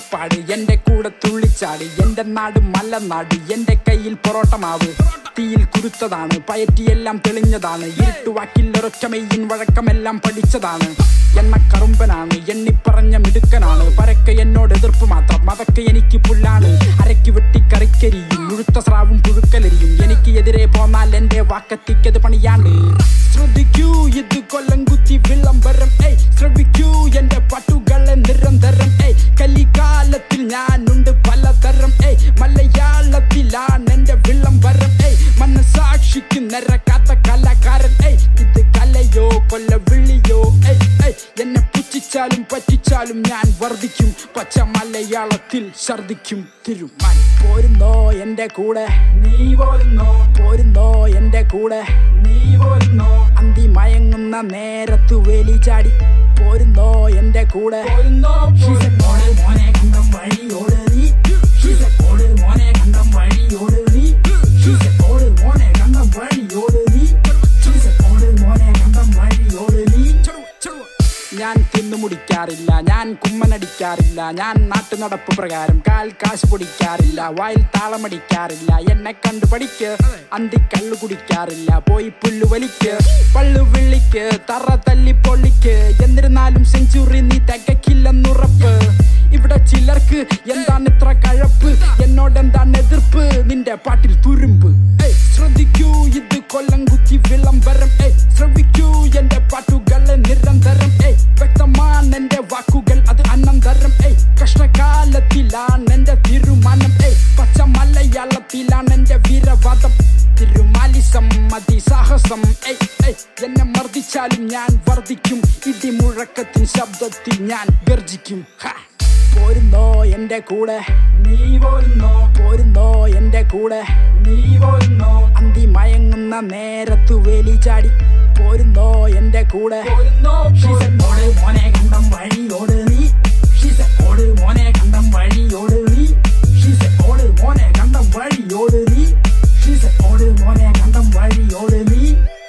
കഷ്ടപ്പാട് എന്റെ കൂടെ തുള്ളിച്ചാട് എന്റെ നാട് മലനാട് എന്റെ കയ്യിൽ പൊറോട്ട മാവ് തീയിൽ കുരുത്തതാണ് പയറ്റിയെല്ലാം തെളിഞ്ഞതാണ് ഇരുട്ടുവാക്കിൽ ഒരൊറ്റമയ്യൻ വഴക്കമെല്ലാം പഠിച്ചതാണ് എണ്ണ കറുമ്പനാണ് എണ്ണിപ്പറഞ്ഞ മിടുക്കനാണ് പരക്കെ എന്നോട് എതിർപ്പ് മാത്രം അതൊക്കെ എനിക്ക് പുല്ലാണ് അരയ്ക്ക് വെട്ടി കറിക്കരിയും മുഴുത്ത സ്രാവും പുഴുക്കലരിയും എനിക്ക് എതിരെ പോന്നാൽ എന്റെ വാക്കത്തിക്കത് പണിയാണ് ശ്രദ്ധിക്കൂ ഇത് കൊല്ലം കുത്തി വിളംബരം ഏയ് ശ്രവിക്കൂ എന്റെ പാട്ടുകളെ നിരന്തരം ഏയ് കലികാലത്തിൽ ഞാനുണ്ട് പലതരം ഏയ് മലയാളത്തിലാണ് എന്റെ വിളംബരം ഏയ് മനസാക്ഷിക്ക് നിരക്കാത്ത കലാകാരൻ ഏയ് ഇത് കലയോ കൊല്ല വിളിയോ ഏയ് ഏയ് എന്നെ പുച്ഛിച്ചാലും പറ്റിച്ചാലും ഞാൻ വർദ്ധിക്കും പച്ച മലയാളത്തിൽ ഛർദിക്കും തിരുമാൻ പോരുന്നോ എന്റെ കൂടെ നീ പോരുന്നോ പോരുന്നോ എന്റെ കൂടെ നീ പോരുന്നോ അന്തി മയങ്ങുന്ന നേരത്തു വേലി ചാടി പോരുന്നോ എന്റെ കൂടെ ഷിസക്കോട് മോനെ കണ്ടം വഴിയോട് നീ ഷിസക്കോട് മോനെ കണ്ടം വഴിയോട് നീ ഷിസക്കോട് മോനെ കണ്ടം വഴിയോട് നീ ഷിസക്കോട് മോനെ കണ്ടം വഴിയോട് നീ ഞാൻ തിന്നു മുടിക്കാറില്ല ഞാൻ കുമ്മനടിക്കാറില്ല ഞാൻ നാട്ടു നടപ്പ് പ്രകാരം കാൽ കാശ് പൊടിക്കാറില്ല വായിൽ താളമടിക്കാറില്ല എന്നെ കണ്ടു പഠിക്ക് അന്തി കള്ളു കുടിക്കാറില്ല പോയി പുല്ലു വലിക്ക് പള്ളു വിളിക്ക് തറ തല്ലി പൊള്ളിക്ക് എന്നിരുന്നാലും സെഞ്ചുറി നീ തികക്കില്ലെന്നുറപ്പ് ഇവിടെ ചിലർക്ക് എന്താണ് ഇത്ര കഴപ്പ് എന്നോട് എന്താണ് എതിർപ്പ് നിന്റെ പാട്ടിൽ തുരുമ്പ് ഏയ്, ശ്രദ്ധിക്കൂ ഇത് കൊല്ലം കുത്തി വിളംബരം ഏയ്, ശ്രവിക്കൂ എന്റെ പാട്ടുകളെ നിരന്തരം ഏയ്, വ്യക്തമാണ് എന്റെ വാക്കുകൾ അത് അനന്തരം ഏയ്, കഷ്ടകാലത്തിലാണ് എന്റെ തീരുമാനം ഏയ്, പച്ച മലയാളത്തിലാണ് എന്റെ വീരവാദം തിരുമാലിസം അതിസാഹസം ഏയ്, ഏയ്, എന്നെ മർദ്ദിച്ചാലും ഞാൻ വർദ്ധിക്കും ഇടിമുഴക്കത്തിൻ ശബ്ദത്തിൽ ഞാൻ ഗർജിക്കും ഹാ പോരുന്നോ എന്റെ കൂടെ നീ പോരുന്നോ പോരുന്നോ എന്റെ കൂടെ നീ പോരുന്നോ അന്തി മയങ്ങുന്ന നേരത്തു വേലി ചാടി പോരുന്നോ എന്റെ കൂടെ ഷിസക്കോട് മോനെ കണ്ടം വഴിയോട് നീ ഷിസക്കോട് മോനെ കണ്ടം വഴിയോട് നീ ഷിസക്കോട് മോനെ കണ്ടം വഴിയോട് നീ ഷിസക്കോട് മോനെ കണ്ടം വഴിയോട് നീ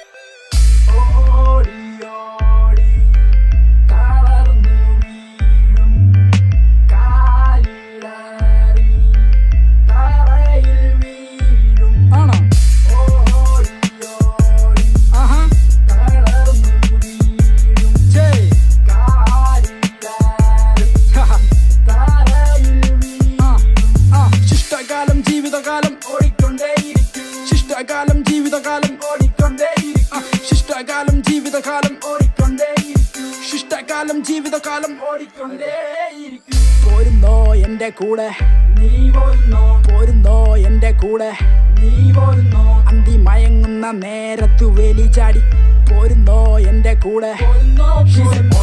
ഓടി ഓടി തളർന്നു വീഴും കാലിടറി തറയിൽ വീഴും ആണോ ഓടി ഓടി ആഹാ തളർന്നു വീഴും ജയ് കാലിടറി തറയിൽ വീഴും ശിഷ്ടകാലം ജീവിതകാലം ഓടിക്കൊണ്ടേയിരിക്കും ശിഷ്ടകാലം ജീവിതകാലം ഓടിക്കൊണ്ടേയിരിക്കും ശിഷ്ടകാലം ജീവിതകാലം ഓടിക്കൊണ്ടേയിരിക്കും ശിഷ്ടകാലം ജീവിതകാലം ഓടിക്കൊണ്ടേയിരിക്കും പോരുന്നോ എന്റെ കൂടെ നീ പോരുന്നോ പോരുന്നോ എന്റെ കൂടെ നീ പോരുന്നോ അന്തി മയങ്ങുന്ന നേരത്തു വേലി ചാടി പോരുന്നോ എന്റെ കൂടെ